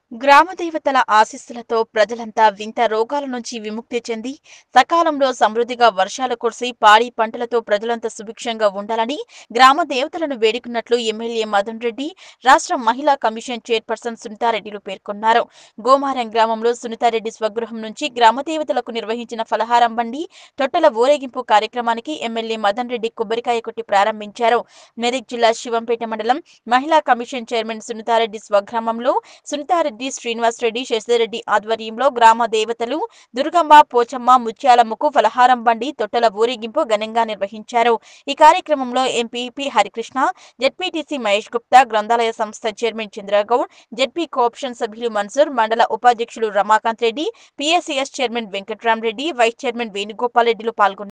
గ్రామ దేవతల ఆశీస్సులతో ప్రజలంతా వింత రోగాల నుంచి విముక్తి చెంది సకాలంలో సమృద్ధిగా వర్షాలు కురిసి పాడి పంటలతో ప్రజలంతా సుభిక్షంగా ఉండాలని గ్రామ దేవతలను వేడుకున్నట్లు ఎమ్మెల్యే మదన్ రెడ్డి రాష్ట్ర మహిళా కమిషన్ చైర్పర్సన్ సునీతారెడ్డిలు పేర్కొన్నారు గోమారం గ్రామంలో సునీతారెడ్డి స్వగృహం నుంచి గ్రామ దేవతలకు నిర్వహించిన ఫలహారం బండి తొట్టెల ఊరేగింపు కార్యక్రమానికి ఎమ్మెల్యే మదన్ రెడ్డి కొబ్బరికాయ కొట్టి ప్రారంభించారు మెదక్ జిల్లా శివంపేట మండలం మహిళా కమిషన్ చైర్మన్ సునీతారెడ్డి స్వగ్రామంలో సునీతారెడ్డి శ్రీనివాసరెడ్డి శశిరెడ్డి ఆధ్వర్యంలో గ్రామ దేవతలు దుర్గమ్మ పోచమ్మ ముత్యాలమ్మకు ఫలహారం బండి తొట్టెల ఊరేగింపు ఘనంగా నిర్వహించారు ఈ కార్యక్రమంలో ఎంపీపీ హరికృష్ణ జెడ్పీటీసీ మహేష్ గుప్తా గ్రంథాలయ సంస్థ చైర్మన్ చంద్రగౌడ్ జెడ్పీ కోఆప్షన్ సభ్యులు మన్సూర్ మండల ఉపాధ్యక్షులు Ramakant Reddy PSCS chairman Venkatrama Reddy vice chairman Venugopal రెడ్డిలు పాల్గొన్నారు